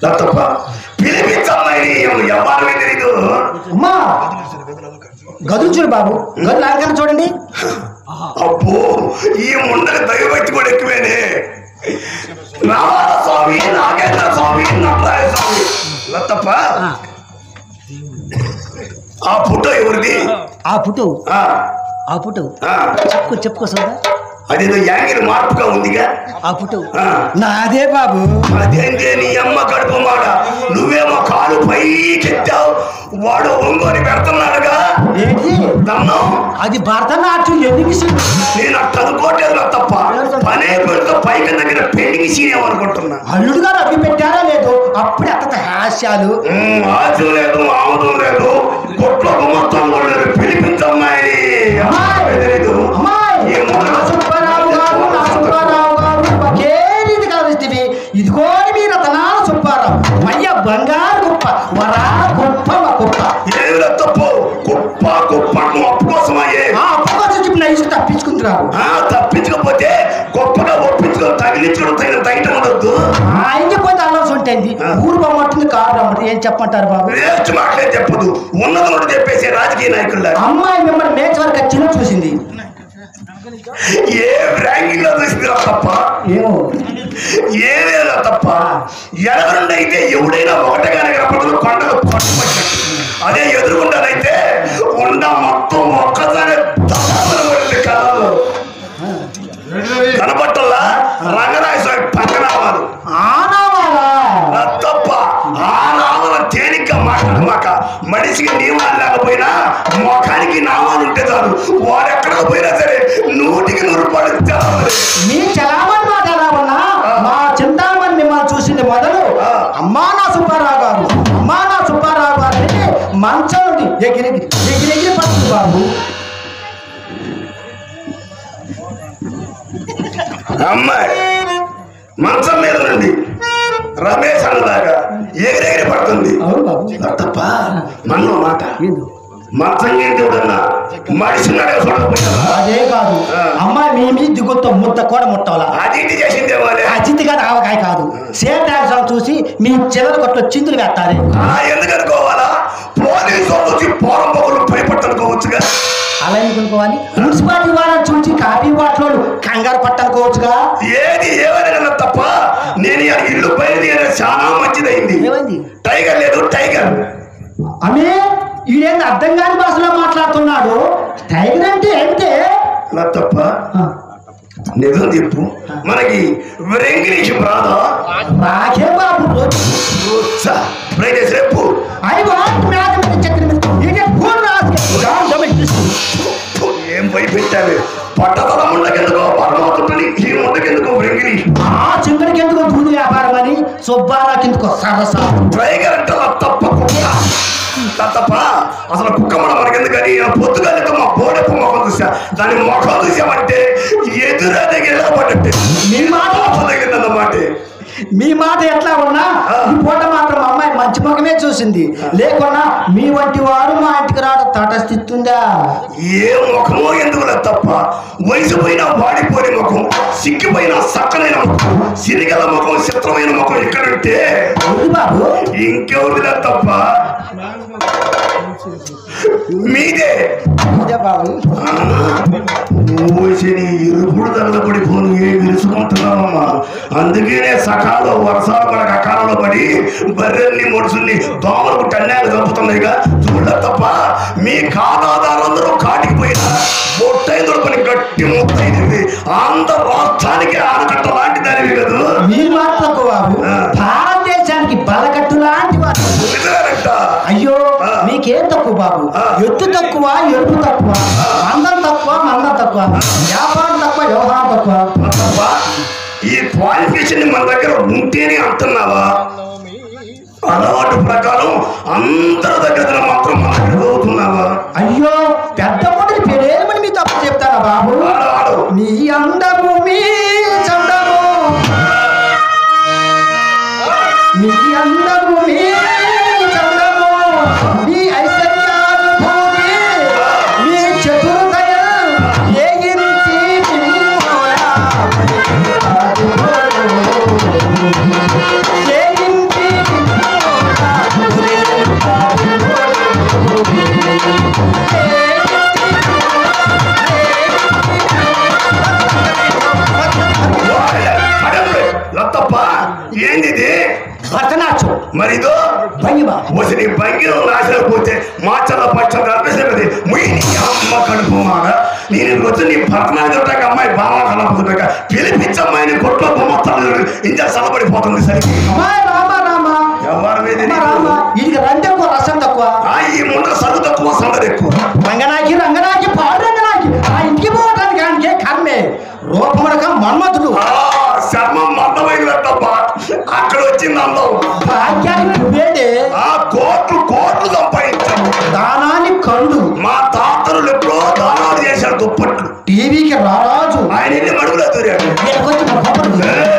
దత్తప్ప పిలిపించమ్మాయి ఎవరికి తెలీదు అమ్మా గదులు చూడు బాబు గదులు అలంకరణ చూడండి అబ్బో ఈ ముందర దైవభక్తి కూడా ఎక్కువేనే రామాల స్వామి నాగేంద్ర స్వామి నటరాయ స్వామి లత్తప్ప ఆ ఫోటో ఎవరిది ఆ ఫోటో ఆ, ఆ ఫోటో ఆ, చెప్పుకో చెప్పుకో సోదా అదేదో యాంగిల్ మార్పుగా ఉందిగా ఆ ఫోటో ఆ, నాదే బాబు అదేంటే నీ అమ్మ కడుపు మాట నువ్వేమో కాలు పైకెత్తావు వాడు ఒంగోని పెడుతున్నాడుగా ఏంటి దన్నం అది భరతనాట్యం ఎందుకు సీ- నేను అట్ట అనుకోవట్లేదు నా తప్ప పనే పెడితే పైకి దగ్గర పెళ్లికి సీనేమనుకుంటున్నా అల్లుడు గారు అవి పెట్టారా లేదు అప్పుడే అత్త హాస్యాలు ఉమ్, ఆచు లేదు ఆముదం లేదు కొట్లో మొత్తం కూడా లేదు పిలిపించమ్మాయి అమ్మాయి! తెలీదు అమ్మాయి! ఈ మొదలు- నా సుబ్బారావు గారు నా సుబ్బారావు గారు ఒకే రీతి కలిస్తే ఇదిగో మీ రతనాల సుబ్బారావు మయ్య బంగారు కుప్ప వరా కుప్ప మా కుప్ప ఏమిరా తప్పు కుప్ప కుప్ప అప్పు కోసమయ్యే ఆ అప్పకొచ్చి చెప్పిన ఇసుకు తప్పించుకుంటున్నారు ఆ, తప్పించకపోతే గొప్పగా ఒప్పించుకొని తగిలించడం తగిన తగ్గడం ఉండొద్దు ఆయన పోతే అల్లాల్సి ఉంటుంది ఊరు బొమ్మంటుంది కారు రమ్మంటుంది ఏం చెప్పమంటారు బాబు వేస్ట్ మాటలే చెప్పదు ఉన్నది కూడా చెప్పేసి రాజకీయ నాయకుల అమ్మాయి మిమ్మల్ని మేచ వరకు చిన్న చూసింది ఏ ర్యాంకింగ్ లో చూసిందిరా తప్ప ఏమో ఏదేలా తప్ప ఎనగరుండి అయితే ఎవడైనా ఒకటిగానే కనపడదు కొండలు పట్టుకొచ్చినట్టు అదే ఎదురుకుండానైతే ఉండ మొత్తం ఒక్కసారి దశామని పడింది కళలో కనపట్టల్లా రంగరాయ స్వామి పక్క నామాలు ఆనావాలా ఆ తప్ప ఆ నామాల తేలిగ్గా మాట్లాడమాక మనిషికి నియమాలు లేకపోయినా మొఖానికి నామాలు ఉంటే చాలు వాడు ఎక్కడికి పోయినా సరే నూటికి నూరు రూపాయలు తెలవాలి మీ చలామణి మాట ఎలా ఉన్నా మా చింతామణి మిమ్మల్ని చూసింది మొదలు అమ్మా నా సుబ్బారావు గారు అమ్మా నా సుబ్బారావు గారు అని మంచం నుండి ఎగిరెగిరి ఎగిరెగిరి పడుతుంది బాబు అమ్మాయి మంచం మీద నుండి రమేష్ అన్నలాగా ఎగిరెగిరి పడుతుంది అవును బాబు తప్ప మనలో మాట ఏందో మంచం ఏంటి ఎవడన్నా మనిషి ఉన్నాడే చూడకపోయినా అదే కాదు అమ్మాయి మీ మీ దిగుతో ముట్ట కూడా ముట్టాలా అది ఇంటి చేసిందే వాళ్ళే అజిత్ కాదు ఆవకాయ కాదు సేమ్ ట్యాక్స్ చూసి మీ చిల్లర కొట్లో చిందులు వేస్తారు ఆ, ఎందుకు అనుకోవాలా పోలీసు వాళ్ళు వచ్చి పోరం పొగలు భయపట్టనుకోవచ్చుగా అలా ఎందుకు అనుకోవాలి మున్సిపాలిటీ వాళ్ళని చూసి కాపీ బాటలు కంగారు పట్టనుకోవచ్చుగా ఏది ఏమైనా తప్ప నేను ఈ ఇల్లు బయలుదేరే చాలా మంచిదైంది ఏమైంది టైగర్ లేదు టైగర్ అమే ఈడేంది అర్థం కాని భాషలో మాట్లాడుతున్నాడు టైగర్ అంటే ఏంటే నా తప్ప ఆ, నిజం చెప్పు మనకి ఇంగ్లీష్ రాదా నాకే బాబు ప్రైజ్ రేపు ఐ వాంట్ మ్యాథమెటిక్స్ చక్రం ఇది ఫోన్ రాదు ఏం భయపెట్టావే పట్టతల ముండకెందుకో పరమాత్ముని ఈ ముండకెందుకో ఇంగ్లీష్ ఆ చింకడికి ఎందుకు దూది వ్యాపారం అని సుబ్బారావు ఎందుకో సరస టైగర్ అంటే అలా తప్ప కుక్క నా తప్ప అసలు కుక్క మన మనకెందుకని పొద్దుగా మా బోడెప్ప మొఖం చూసా దాని మొఖం చూసామంటే ఎదురా దగ్గర పడ్డట్టే మీ మాట దగ్గర మీ మాట ఎట్లా ఉన్నా ఈ పూట మాత్రం మా అమ్మాయి మంచి ముఖమే చూసింది లేకున్నా మీ వంటి వారు మా ఇంటికి రావడం తటస్థిస్తుందా ఏ ముఖమో ఎందుకులే తప్ప వయసు పోయిన వాడిపోయిన ముఖం సిక్కిపోయిన సక్కనైన ముఖం సిరిగల ముఖం చిత్రమైన ముఖం ఎక్కడుంటే అవును బాబు ఇంకెవరిదా తప్ప మీదే ఇదే బాబు ఓసిని ఇరుపుడు తగలబడి పోను ఏం తెలుసుకుంటున్నావమ్మా అందుకనే సకాలంలో వర్షాలు మనకు అకాలంలో పడి బర్రెల్ని మనుషుల్ని దోమలకు టన్యాలు చంపుతున్నాయిగా చూడ తప్ప మీ ఖాతాదారులందరూ కాటికి పోయినా బొట్టైన దొరకని గట్టి ముత్తైనవి ఆంధ్ర రాష్ట్రానికి ఆనకట్ట లాంటి దానివి కదా మీరు మాట తక్కువ బాబు భారతదేశానికి బలకట్టు లాంటి వారు నిజమేనంట. అయ్యో ఆ. మీకేం తక్కువ బాబు ఆ. ఎత్తు తక్కువ ఎరుపు తక్కువ అందం తక్కువ మందం తక్కువ వ్యాపారం తక్కువ వ్యవహారం తక్కువ తప్ప ఈ క్వాలిఫికేషన్ మన దగ్గర ఉంటేనే అంటున్నావా అలవాటు ప్రకారం అందరి దగ్గర మాత్రం మన దగ్గర చదువుతున్నావా అయ్యో పెద్ద మొదటి పేరేమని మీ తప్పు చెప్తారా బాబు వాడు వాడు మీ అందము మీ చందము మీ అందము మీ చందము మీ ఐశ్వర్యాలు భూమి మీ చతుర్దయం ఏగించి ఏగించి మరి ఇదో భంగి బాబు వచ్చి నీ బంగిలో నాశనం పోతే మాచల పక్షం కనిపిస్తున్నది ముయ్యి నీ అమ్మ కడుపు మాట నేను వచ్చి నీ భర్తనా చుట్టాక అమ్మాయి బాగా కలపుతుండగా పిలిపించమ్మాయిని కొట్లో బొమ్మస్తాను ఇంజా సలబడిపోతుంది సరికి అమ్మాయి రామ రామ ఎవరి మీద అమ్మ నీకు? రామ ఇది రండి ఎక్కువ రసం తక్కువ ఆ ఈ ముండ సరుకు తక్కువ సంగతి ఎక్కువ రంగనాకి రంగనాకి పాడు రంగనాకి ఆ ఇంటికి పోవటానికి ఆయనకే కర్మే రూపమునక మన్మధుడు ఆ శర్మం మందమైనట్టబ్బా అక్కడ వచ్చింది అందం భాగ్యానికి వేడే ఆ కోట్లు కోట్లు సంపాదించాం దానాన్ని కళ్ళు మా తాతలు ఎప్పుడో దానాలు చేశాడు దుప్పట్లు టీవీకి రారాజు ఆయన ఎన్ని మడుగులో దొరికాడు ఎక్కడికొచ్చి మన కోపడు.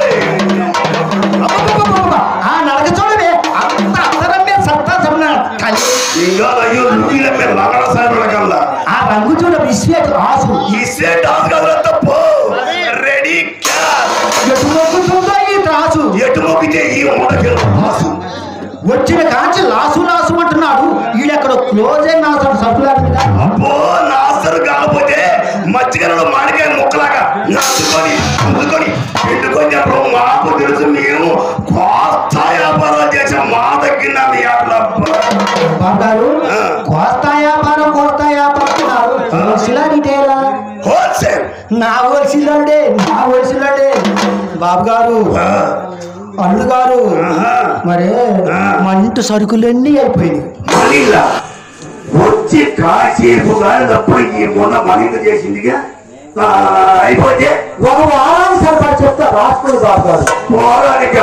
అబ్బబ్బబ్బబ్బబ్బ. ఆ నడక చూడవే అంత అందరం మీద సత్తా సమ్మ కలి ఇంకా అయ్యో లుంగీల మీద లంగడ సాయిబుల కల్లా ఆ రంగు చూడ విశ్వేత ఆసు ఇసే డాన్స్ కదా తప్పు రెడీ క్యాష్ ఎటు మొక్కుతుందో ఈ త్రాసు ఎటు మొక్కితే ఈ మూడకి రాసు వచ్చిన కాంచి లాసు లాసు అంటున్నాడు ఈడెక్కడ క్లోజ్ అయిన నాసు సర్కులార్ మీద అబ్బో నాసరు కాకపోతే మజ్జిగలలో మామిడికాయ ముక్కలాగా నచ్చుకొని అందుకొని పెట్టుకొని చెప్పడం మాకు తెలుసు మేము కోస్తా వ్యాపారం చేసాం మా దగ్గర మీ అట్లా బాగారు ఆ. కోస్తా వ్యాపారం కోస్తా వ్యాపారం అంటున్నారు హోల్సేలా రిటైలా హోల్సేల్ నా హోల్సేలండే నా హోల్సేలండే బాబు గారు అల్లు గారు మరి ఆ. మంటు సరుకులన్నీ అయిపోయినాయి మనీలా వచ్చి కాసేపు కానీ తప్పుడు ఈ మొన్న మనీలు చేసిందిగా ఆ, అయిపోతే ఒక వారానికి సరిపడా చెప్తా రాసుకోండి బాబు గారు పోరాడిక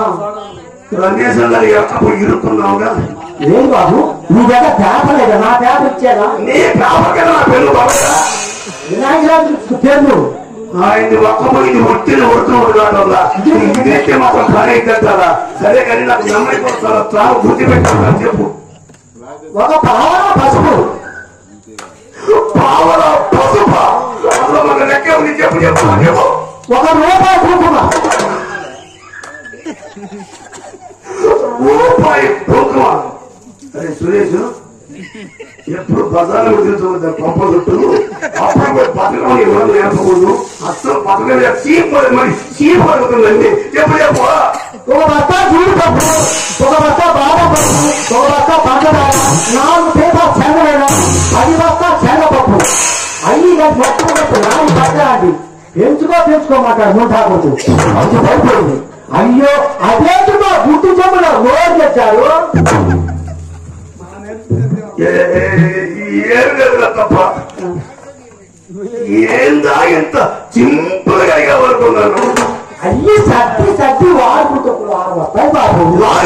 రమేష్ గారు ఎక్కడ ఇరుక్కున్నావుగా ఏం బాబు నీ దగ్గర పేపర్ లేదా నా పేపర్ ఇచ్చారా నీ కాపకన నా పెళ్ళు బాగా వినాయకుడు పేర్లు ఆయన్ని ఒక్కపోయింది ఒట్టిన ఒడుతున్నాడు కావడంలా ఇదైతే మాకు పని అవుతుందా సరే కానీ నాకు నమ్మైపోతారా తాను గుర్తు పెట్టాను చెప్పు ఒక పావన పసుపు పావల పసుప అందులో మన లెక్క ఉంది చెప్పు చెప్పు చెప్పు ఒక రూపాయి కుంకుమ రూపాయి కుంకుమ అరే సురేష్ ఎప్పుడు బజార్లో తిరుగుతుంది పంప చుట్టూ అప్పుడు పోయి పథకం ఇవ్వడం నేర్పకూడదు అసలు పథకం చీప్ మరి చీప్ పడుతుందండి చెప్పు చెప్పు ఒక బస్త జీడిపప్పు ఒక బస్త బాదం పప్పు ఒక బస్త పంచదార నాలుగు పేపర్ శనగ పది బస్త శనగపప్పు అన్ని కలిసి మొత్తం చెప్పు నాలుగు పట్టండి పెంచుకో పెంచుకోమంటాడు ముంటాకొద్దు అది పడిపోయింది అయ్యో అదేంటి మా గుడ్డు చెప్పులో నోరు తెచ్చారు ఏ- ఏ- ఏం లేదు తప్ప ఏందా ఎంత సింపుల్ గా ఎవరుకున్నాను అయ్యి సర్ది సర్ది వాడుకుంటూ వస్తాయి బాబు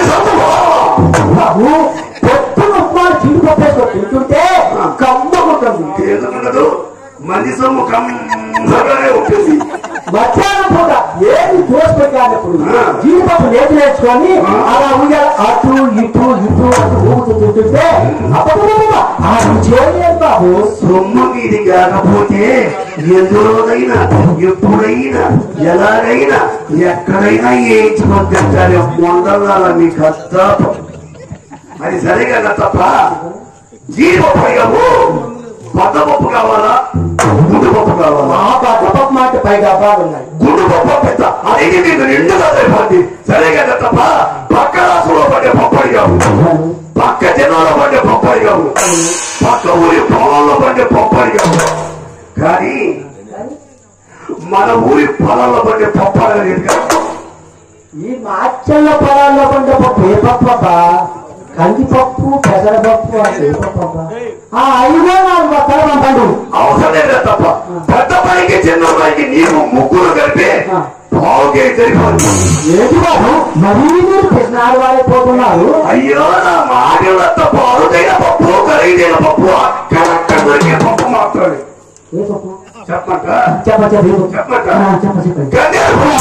బాబు పొట్టున ఉప్మాలు జీడిపప్పేసుకో తింటుంటే కమ్మకుంటుంది ఎందుకున్నదు మంది సొమ్ము కమ్మగానే ఉంటుంది మధ్యాహ్నం పూట ఏది దోశ పెట్టాలప్పుడు ఆ. జీడిపప్పు లేచి నేర్చుకొని ఆ. అలా ఉయ్యాల అటు ఇటు ఇటు అటు ఊగుతూ తింటుంటే అబ్బబ్బబ్బబ్బ, ఆ రుచి ఏం లేదు బాబు సొమ్ము మీది కాకపోతే ఎందులోనైనా ఎప్పుడైనా ఎలాగైనా ఎక్కడైనా వేయించుకొని మొండలాల మీ కథ అది సరే కదా తప్ప జీడిపప్పు అయ్యావు పచ్చపప్పు కావాలా గుడ్డు పప్పు కావాలా ఆ పప్ప మాట పై డబ్బాలు ఉన్నాయి గుడ్డు పప్పు పెద్ద అది మీకు నిండుగా సరిపోద్ది సరే కదా తప్ప పక్క రాష్ట్రంలో పడే పప్పు అడిగావు పక్క జిల్లాలో పడే పప్పు అడిగావు పక్క ఊరి పొలంలో పడే పప్పు అడిగావు కానీ మన ఊరి పొలంలో పడే పప్పు అడగలేదు కదా ఈ మాచల్ల పొలాల్లో పండే పప్పు ఏ పప్పు అబ్బా కందిపప్పు పెసరపప్పు అంటే ఏ పప్పు అబ్బా ఆ ఐదో నాలుగు బత్తాలు పంపండి అవసరం లేదా తప్ప పెద్ద పైకి చిన్న పైకి నీవు ముగ్గురు కలిపి పావుకే సరిపోతుంది ఏంటి బాబు మరీ మీరు కృష్ణాలు వారైపోతున్నారు అయ్యో నా మాటల తప్ప అరుదైన పప్పు ఖరీదైన పప్పు అక్కడక్కడ దొరికే పప్పు మాత్రమే ఏ పప్పు చెప్పంట చెప్ప చెప్ప చెప్పంట ఆ, చెప్ప చెప్పండి గన్నేరు.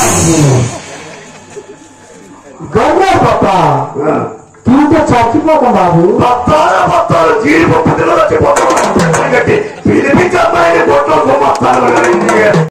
గన్నే పప్ప ఆ, తింటే చచ్చిపోతాం బాబు బత్తాల బత్తాలు జీడిపప్పు తినలో చెప్పి పిలిపించి అమ్మాయిని కొట్లో గుమ్మస్తాను